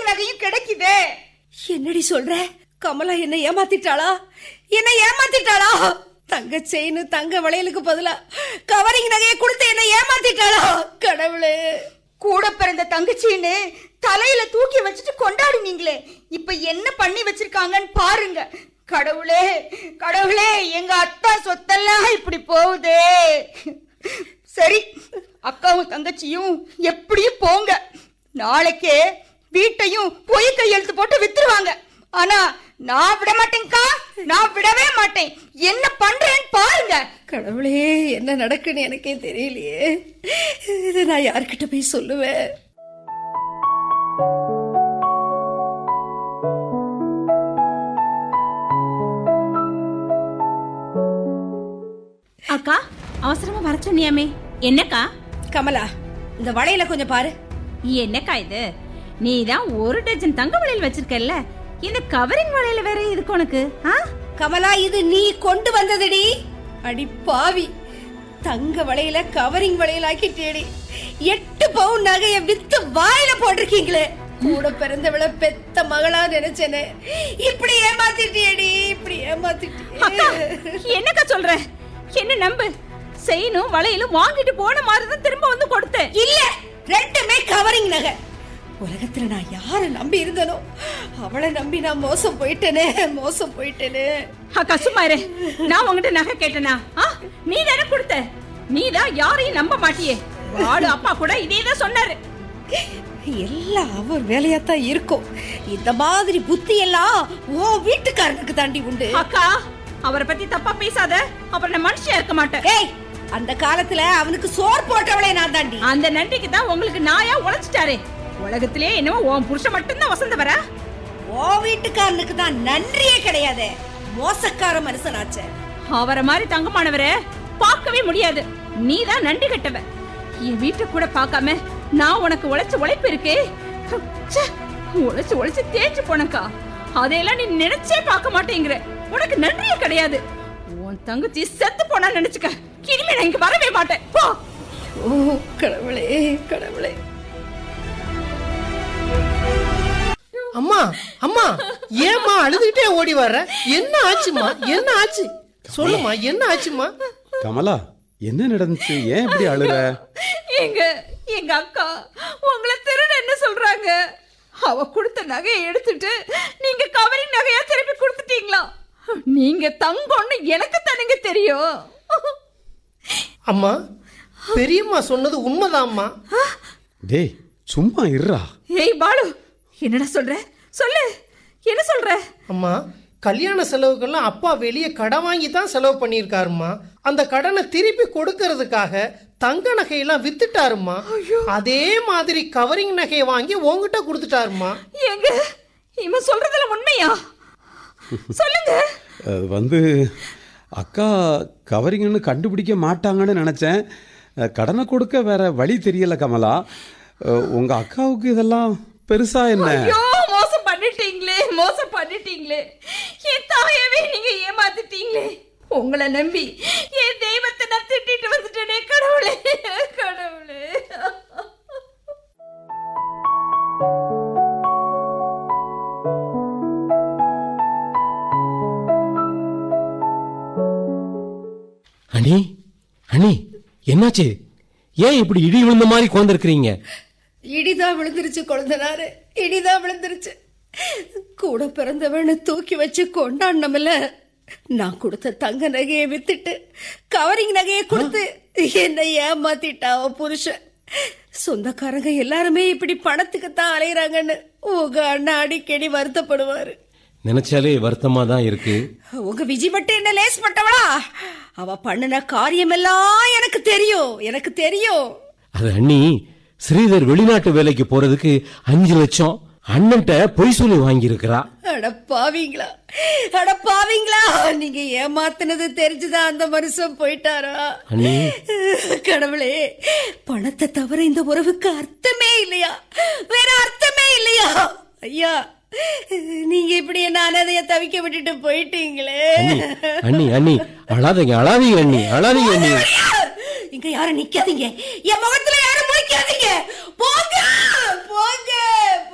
Covering நகையும் கிடைக்குதே என்னடி சொல்ற கமலா என்ன ஏமாத்திட்டாளா என்ன ஏமாத்திட்டாளா தங்க செயின் தங்க வளையலுக்கு பதிலா கவரிங் நகையை கொடுத்து என்ன ஏமாத்திட்டாளா கடவுளே கூட பிறந்த தங்கச்சின்னு தலையில தூக்கி வச்சுட்டு கொண்டாடுனீங்களே இப்ப என்ன பண்ணி வச்சிருக்காங்கன்னு பாருங்க கடவுளே கடவுளே எங்க அத்தா சொத்தெல்லாம் இப்படி போகுதே சரி அக்காவும் தங்கச்சியும் எப்படியும் போங்க நாளைக்கே வீட்டையும் பொய் கையெழுத்து போட்டு வித்துருவாங்க ஆனா நான் விட மாட்டேன்க்கா நான் விடவே மாட்டேன் என்ன பண்றேன்னு பாருங்க கடவுளே என்ன நடக்குன்னு எனக்கே தெரியலையே இதை நான் யார்கிட்ட போய் சொல்லுவேன் அக்கா அவசரமா வர சொன்னியாமே என்னக்கா கமலா இந்த வளையல கொஞ்சம் பாரு என்னக்கா இது நீ தான் ஒரு டஜன் தங்க வளையல் வச்சிருக்கல்ல இந்த கவரிங் வளையல வேற இதுக்கு உனக்கு ஆ? கமலா இது நீ கொண்டு வந்ததுடி அடி பாவி தங்க வளையல கவரிங் வளையல் ஆக்கிட்டேடி எட்டு பவுன் நகைய வித்து வாயில போட்டிருக்கீங்களே கூட பிறந்தவள பெத்த மகளா நினைச்சேனே இப்படி ஏமாத்திட்டியேடி இப்படி அக்கா ஏமாத்திட்டியே என்னக்கா சொல்ற என்ன நம்பு செயினும் வளையலும் வாங்கிட்டு போன மாதிரி தான் திரும்ப வந்து கொடுத்தேன் இல்ல ரெண்டுமே கவரிங் நகை உலகத்துல நான் யார நம்பி இருந்தனோ அவளை நம்பி நான் மோசம் போயிட்டேனே மோசம் போயிட்டேனே அக்கா சும்மா இரு நான் உன்கிட்ட நகை கேட்டனா ஆ? நீ தானே கொடுத்த நீ தான் யாரையும் நம்ப மாட்டியே வாடு அப்பா கூட இதே தான் சொன்னாரு எல்லாம் அவர் வேலையாத்தான் இருக்கும் இந்த மாதிரி புத்தி எல்லாம் உன் வீட்டுக்காரனுக்கு தாண்டி உண்டு அக்கா அவரை பத்தி தப்பா பேசாத அப்புறம் நான் மனுஷியா இருக்க மாட்டேன் ஏய் அந்த காலத்துல அவனுக்கு சோர் போட்டவளே நான் தாண்டி அந்த நன்றிக்கு தான் உங்களுக்கு நாயா உழைச்சிட்டாரு உலகத்திலே என்னவோ உன் புருஷன் மட்டும்தான் வசந்த வர உன் வீட்டுக்காரனுக்கு தான் நன்றியே கிடையாது மோசக்கார மனுஷனாச்சே அவரை மாதிரி தங்கமானவரை பார்க்கவே முடியாது நீ தான் நன்றி கட்டவ என் வீட்டை கூட பார்க்காம நான் உனக்கு உழைச்ச உழைப்பு இருக்கே ச்சே, உழைச்சு உழைச்சு தேய்ச்சு போனக்கா அதையெல்லாம் நீ நினைச்சே பார்க்க மாட்டேங்கிற உனக்கு நன்றியே கிடையாது உன் தங்கச்சி செத்து போனா நினைச்சுக்க இனிமே நான் இங்க வரவே மாட்டேன் போ ஓ கடவுளே கடவுளே அம்மா அம்மா ஏம்மா அழுதுகிட்டே ஓடி வர்ற என்ன ஆச்சுமா என்ன ஆச்சு சொல்லுமா என்ன ஆச்சுமா கமலா என்ன நடந்துச்சு ஏன் இப்படி அழுற எங்க எங்க அக்கா உங்களை திருடன்னு சொல்றாங்க அவ கொடுத்த நகையை எடுத்துட்டு நீங்க கவரிங் நகையா திருப்பி கொடுத்துட்டீங்களா நீங்க தங்கம்னு எனக்கு தானுங்க தெரியும் அம்மா பெரியம்மா சொன்னது உண்மைதாம்மா டேய் சும்மா இருடா ஏய் பாலு என்னடா சொல்ற சொல்லு என்ன சொல்ற அம்மா கல்யாண செலவுக்கெல்லாம் அப்பா வெளியே கடன் வாங்கி தான் செலவு பண்ணியிருக்காருமா அந்த கடனை திருப்பி கொடுக்கறதுக்காக தங்க நகையெல்லாம் வித்துட்டாருமா அதே மாதிரி கவரிங் நகையை வாங்கி உங்ககிட்ட கொடுத்துட்டாருமா எங்க இவன் சொல்றதுல உண்மையா சொல்லுங்க அது வந்து அக்கா கவரிங்னு கண்டுபிடிக்க மாட்டாங்கன்னு நினச்சேன் அஹ், கடனை கொடுக்க வேற வழி தெரியல கமலா அஹ், உங்க அக்காவுக்கு இதெல்லாம் பெருசா என்ன ஐயோ மோசம் பண்ணிட்டீங்களே மோசம் பண்ணிட்டீங்களே என் தாயவே நீங்க ஏமாத்திட்டீங்களே உங்களை நம்பி என் தெய்வத்தை நான் திட்டிட்டு வந்துட்டேனே கடவுளே கடவுளே அண்ணி அண்ணி என்னாச்சு ஏன் இப்படி இடி விழுந்த மாதிரி கோந்திருக்கிறீங்க இடிதான் விழுந்துருச்சு கொழுந்தனாரு இடிதான் விழுந்துருச்சு கூட பிறந்தவன்னு தூக்கி வச்சு கொண்டாடணும்ல நான் கொடுத்த தங்க நகையை வித்துட்டு கவரிங் நகையை கொடுத்து என்னை ஏமாத்திட்டா அவன் புருஷன் சொந்தக்காரங்க எல்லாருமே இப்படி பணத்துக்கு தான் அலையிறாங்கன்னு உங்க அண்ணா அடிக்கடி வருத்தப்படுவாரு நினைச்சாலே வருத்தமா தான் இருக்கு உங்க விஜி மட்டும் என்ன லேஸ் பட்டவளா அவ பண்ணுன காரியமெல்லாம் எனக்கு தெரியும் எனக்கு தெரியும் அது அண்ணி ஸ்ரீதர் வெளிநாட்டு வேலைக்கு போறதுக்கு அஞ்சு லட்சம் அண்ணன்ட்ட பொய் சொல்லி வாங்கியிருக்கிறா அட பாவீங்களா அட பாவீங்களா நீங்க ஏமாத்துனது தெரிஞ்சுதான் அந்த மனுஷன் போயிட்டாரா அண்ணி கடவுளே பணத்தை தவிர இந்த உறவுக்கு அர்த்தமே இல்லையா வேற அர்த்தமே இல்லையா ஐயா நீங்க இப்படி என்ன அனாதைய தவிக்க விட்டுட்டு போயிட்டீங்களே அண்ணி அண்ணி அண்ணி அழாதீங்க அழாதீங்க அண்ணி அழாதீங்க அண்ணி இங்க யாரும் நிக்காதீங்க என் முகத்துல யாரும் முழிக்காதீங்க